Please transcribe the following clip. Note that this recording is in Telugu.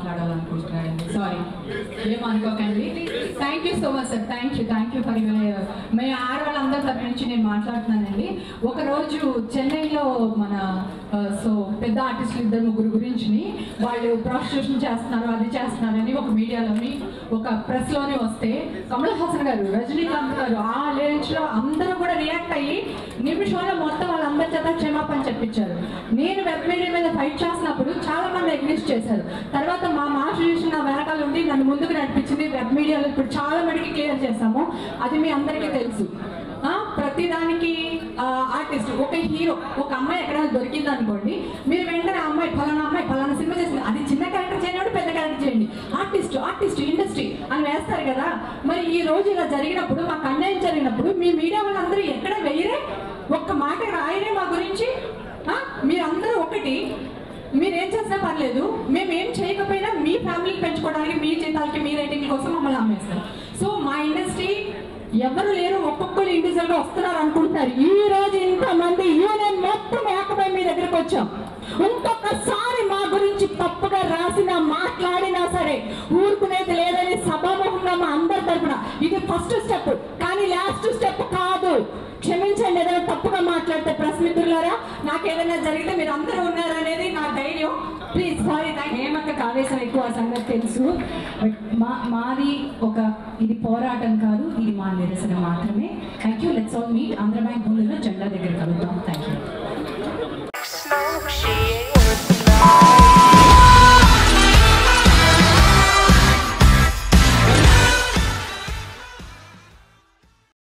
మాట్లాడాలనుకుంటున్నానండి సారీ ఏమనుకోకండి thank you so much sir thank you thank you for మీ ఆడవాళ్ళందరి తరపు నుంచి నేను మాట్లాడుతున్నానండి ఒక రోజు చెన్నైలో మన సో పెద్ద ఆర్టిస్టులు ఇద్దరు ముగ్గురు గురించి వాళ్ళు ప్రాస్టిట్యూషన్ చేస్తున్నారు అది చేస్తున్నారని ఒక మీడియాలోని ఒక ప్రెస్ లోనే వస్తే కమల్ హాసన్ గారు రజనీకాంత్ గారు ఆ రేంజ్ లో అందరూ కూడా రియాక్ట్ అయ్యి నిమిషంలో మొత్తం వాళ్ళందరి చేత క్షమాపణ చెప్పించారు నేను వెబ్ మీడియా మీద ఫైట్ చేసినప్పుడు చాలా మంది అగ్నిస్ట్ చేశారు తర్వాత మా మాస్టర్ నా వెనకాల ఉండి నన్ను ముందుకు నడిపించింది వెబ్ మీడియాలో ఇప్పుడు చాలా మటుకి క్లియర్ చేశాము అది మీ అందరికీ తెలుసు ఆ, ప్రతిదానికి ఆర్టిస్ట్ ఒక హీరో ఒక అమ్మాయి ఎక్కడైనా దొరికింది అనుకోండి మీరు వెంటనే ఆ అమ్మాయి ఫలానా అమ్మాయి ఫలానా సినిమా చేసింది అది చిన్న క్యారెక్టర్ చేయనివాడు పెద్ద క్యారెక్టర్ చేయండి ఆర్టిస్ట్ ఆర్టిస్ట్ ఇండస్ట్రీ అని వేస్తారు కదా మరి ఈ రోజు ఇలా జరిగినప్పుడు మాకు అన్యాయం జరిగినప్పుడు మీ మీడియా వాళ్ళందరూ ఎక్కడ వేయరే ఒక్క మాట రాయరే మా గురించి ఆ, మీరందరూ ఒకటి మీరేం చేసినా పర్లేదు మేము ఏం చేయకపోయినా మీ ఫ్యామిలీని పెంచుకోవడానికి మీ జీతాలకి మీ రేటింగ్ కోసం మమ్మల్ని అమ్మేస్తారు సో మా ఇండస్ట్రీ ఎవరు లేరు ఒక్కొక్కరు ఇండివిజువల్ గా వస్తున్నారు అనుకుంటున్నారు ఈ రోజు ఇంతమంది యూనియన్ మొత్తం ఏకమై మీ దగ్గరకు వచ్చాం ఇంకొకసారి మా గురించి తప్పుగా రాసినా మాట్లాడినా సరే ఊరుకునేది లేదని సభాముఖంగా మా అందరి తరపున ఇది ఫస్ట్ స్టెప్ కానీ లాస్ట్ స్టెప్ కాదు క్షమించండి ఏదైనా తప్పుగా మాట్లాడితే ప్రెస్ మిత్రులారా నాకు ఏదైనా జరిగితే మీరు అందరూ ఉన్నారనేది నా ధైర్యం ప్లీజ్ సారీ హేమక్క ఆవేశం ఎక్కువ ఆ సంగతి తెలుసు బట్ మా మాది ఒక ఇది పోరాటం కాదు ఇది మా నిరసన మాత్రమే thank you let's all meet Andhra bank ముందులో జెండా దగ్గర కలుద్దాం థ్యాంక్ యూ